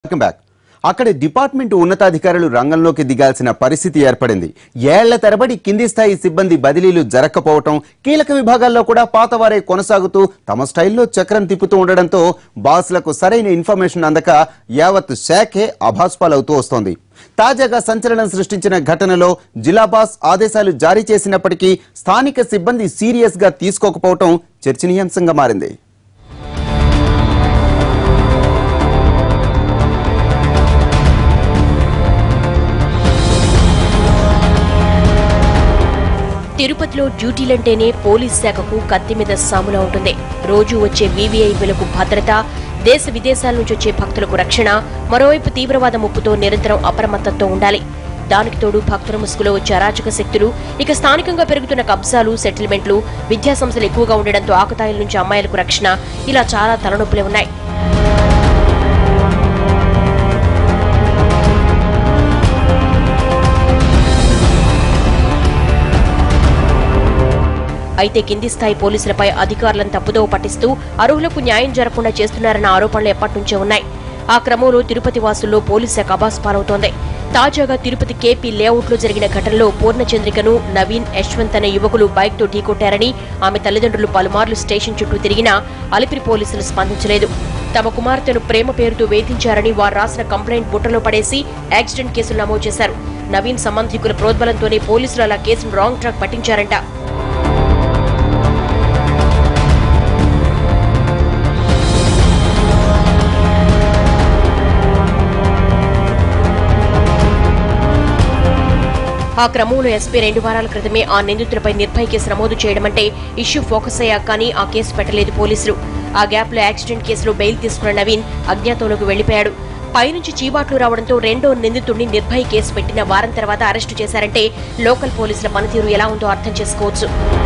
welcome back అక్కడి department ఉన్నతాధికారులు రంగంలోకి దిగాల్సిన పరిస్థితి ఏర్పడింది ఏళ్ల తరబడి కింది స్థాయి సిబ్బంది బదిలీలు జరగకపోవటం కీలక విభాగాల్లో కూడా పాతవారే కొనసాగుతూ తమ స్టైల్లో చక్రం తిప్పుతూ ఉండడంతో బాసులకు సరైన ఇన్ఫర్మేషన్ అందక యావత్ శాఖే అభాస్పాలవుతూ వస్తోంది తాజాగా సంచలనం సృష్టించిన ఘటనలో జిల్లా బాస్ ఆదేశాలు జారీ చేసినప్పటికీ స్థానిక సిబ్బంది సీరియస్ గా తీసుకోకపోవటం చర్చనీయాంశంగా మారింది తిరుపతిలో డ్యూటీలంటేనే పోలీస్ శాఖకు కత్తి మీద సాములా ఉంటుంది రోజు వచ్చే వీవీఐపీలకు భద్రత దేశ విదేశాల నుంచి వచ్చే భక్తులకు రక్షణ మరోవైపు తీవ్రవాద ముప్పుతో నిరంతరం అప్రమత్తంతో ఉండాలి దానికి తోడు భక్తుల ముసుగులో వచ్చే అరాచక శక్తులు ఇక స్థానికంగా పెరుగుతున్న కబ్జాలు సెటిల్మెంట్లు విద్యా సంస్థలు ఎక్కువగా ఉండడంతో ఆకతాయిల నుంచి అమ్మాయిలకు రక్షణ ఇలా చాలా తలనొప్పులే ఉన్నాయి అయితే కింది స్థాయి పోలీసులపై అధికారులను తప్పుదోవ పట్టిస్తూ అర్హులకు న్యాయం జరగకుండా చేస్తున్నారన్న ఆరోపణలు ఎప్పటి నుంచే ఉన్నాయి ఆ క్రమంలో తిరుపతి వాసుల్లో పోలీస్ శాఖ అబాస్ పాలవుతోంది తాజాగా తిరుపతి కేపీ లేఅవుట్లో జరిగిన ఘటనలో పూర్ణచంద్రికను నవీన్ యశ్వంత్ అనే యువకులు బైక్తో ఢీకొట్టారని ఆమె తల్లిదండ్రులు పలుమార్లు స్టేషన్ చుట్టూ తిరిగినా అలిపిరి పోలీసులు స్పందించలేదు తమ కుమార్తెను ప్రేమ పేరుతో వేధించారని వారు రాసిన కంప్లైంట్ బుట్టలో పడేసి యాక్సిడెంట్ కేసులు నమోదు చేశారు నవీన్ సంబంధికుల ప్రోద్బలంతోనే పోలీసులు అలా కేసును రాంగ్ ట్రాక్ పట్టించారంట ఆ క్రమంలో ఎస్పీ రెండు వారాల క్రితమే ఆ నిందితులపై నిర్భయ కేసు నమోదు చేయడమంటే ఇష్యూ ఫోకస్ అయ్యాక కానీ ఆ కేసు పెట్టలేదు పోలీసులు ఆ గ్యాప్ లో యాక్సిడెంట్ కేసులో బెయిల్ తీసుకున్న నవీన్ అజ్ఞాతంలోకి వెళ్లిపోయాడు పైనుంచి చీవాట్లు రావడంతో రెండో నిందితుడిని నిర్భయ కేసు పెట్టిన వారం తర్వాత అరెస్టు చేశారంటే లోకల్ పోలీసుల పనితీరు ఎలా ఉందో అర్థం చేసుకోవచ్చు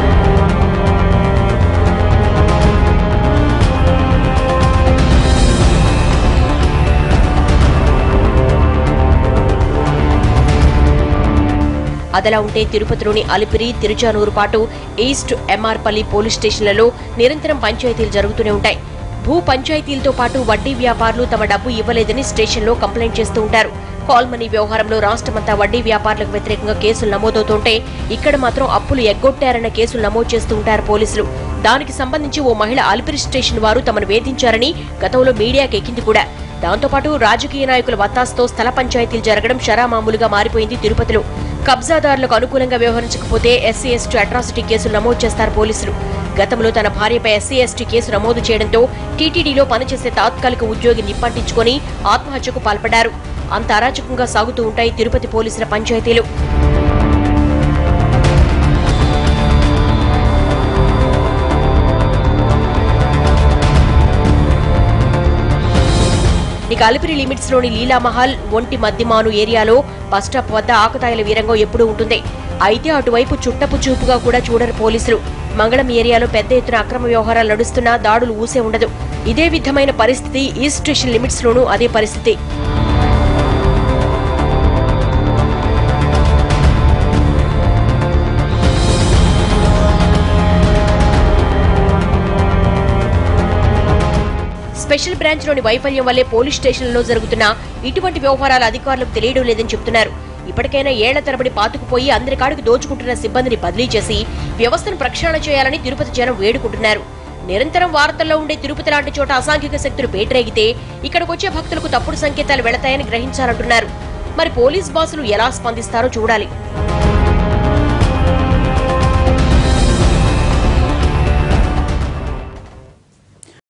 అదలా ఉంటే తిరుపతిలోని అలిపిరి తిరుచానూరు పాటు ఈస్ట్ ఎంఆర్పల్లి పోలీస్ స్టేషన్లలో నిరంతరం పంచాయతీలు జరుగుతూనే ఉంటాయి భూ పంచాయతీలతో పాటు వడ్డీ వ్యాపారులు తమ డబ్బు ఇవ్వలేదని స్టేషన్లో కంప్లైంట్ చేస్తూ ఉంటారు కాల్ మనీ వ్యవహారంలో రాష్ట్రమంతా వడ్డీ వ్యాపారులకు వ్యతిరేకంగా కేసులు నమోదవుతుంటే ఇక్కడ మాత్రం అప్పులు ఎగ్గొట్టారన్న కేసులు నమోదు చేస్తూ ఉంటారు పోలీసులు దానికి సంబంధించి ఓ మహిళ అలిపిరి స్టేషన్ వారు తమను వేధించారని గతంలో మీడియాకి ఎక్కింది కూడా దాంతోపాటు రాజకీయ నాయకుల వత్తాసుతో స్థల పంచాయతీలు జరగడం షరామామూలుగా మారిపోయింది తిరుపతిలో కబ్జాదారులకు అనుకూలంగా వ్యవహరించకపోతే ఎస్సీ ఎస్టీ అట్రాసిటీ కేసులు నమోదు చేస్తారు పోలీసులు గతంలో తన భార్యపై ఎస్సీ ఎస్టీ కేసు నమోదు చేయడంతో టీటీడీలో పనిచేసే తాత్కాలిక ఉద్యోగి నిప్పంటించుకొని ఆత్మహత్యకు పాల్పడ్డారు అంత అరాచకంగా సాగుతూ ఉంటాయి తిరుపతి పోలీసుల పంచాయతీలు ఇక అలిపిరి లిమిట్స్ లోని లీలామహల్ ఒంటి మద్దిమాను ఏరియాలో బస్టాప్ వద్ద ఆకతాయిల వీరంగం ఎప్పుడూ ఉంటుంది అయితే అటువైపు చుట్టపు చూపుగా కూడా చూడరు పోలీసులు మంగళం ఏరియాలో పెద్ద ఎత్తున అక్రమ వ్యవహారాలు నడుస్తున్నా దాడులు ఊసే ఉండదు ఇదే విధమైన పరిస్థితి ఈస్ట్ స్టేషన్ లిమిట్స్ లోనూ అదే పరిస్థితి స్పెషల్ బ్రాంచ్ లోని వైఫల్యం వల్లే పోలీస్ స్టేషన్లలో జరుగుతున్న ఇటువంటి వ్యవహారాలు అధికారులకు తెలియడం లేదని చెబుతున్నారు ఇప్పటికైనా ఏళ్ల తరబడి పాతుకుపోయి అందరి కాడికి దోచుకుంటున్న సిబ్బందిని బదిలీ చేసి వ్యవస్థను ప్రక్షాళన చేయాలని తిరుపతి జనం వేడుకుంటున్నారు నిరంతరం వార్తల్లో ఉండే తిరుపతి లాంటి చోట అసాంఘిక శక్తులు పేటరేగితే ఇక్కడికొచ్చే భక్తులకు తప్పుడు సంకేతాలు వెళతాయని గ్రహించాలంటున్నారు మరి పోలీస్ బాసులు ఎలా స్పందిస్తారో చూడాలి